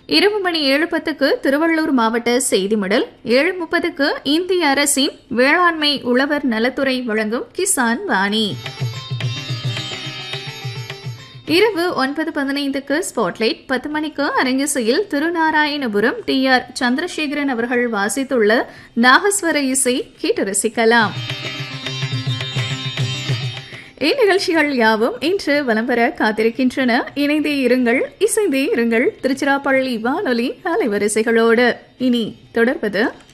இரவு மணி ஏழு பத்துக்கு திருவள்ளூர் மாவட்ட செய்தி மடல் ஏழு முப்பதுக்கு இந்திய அரசின் வேளாண்மை உழவர் நலத்துறை வழங்கும் கிசான் வாணி இரவு ஒன்பது பதினைந்துக்கு ஸ்பாட்லைட் பத்து மணிக்கு அரங்கிசையில் திருநாராயணபுரம் டி ஆர் சந்திரசேகரன் அவர்கள் வாசித்துள்ள நாகஸ்வர இசை கேட்டு ரசிக்கலாம் இந்நிகழ்ச்சிகள் யாவும் இன்று வலம் பெற காத்திருக்கின்றன இணைந்தே இருங்கள் இசைந்தே இருங்கள் திருச்சிராப்பள்ளி வானொலி அலைவரிசைகளோடு இனி தொடர்வது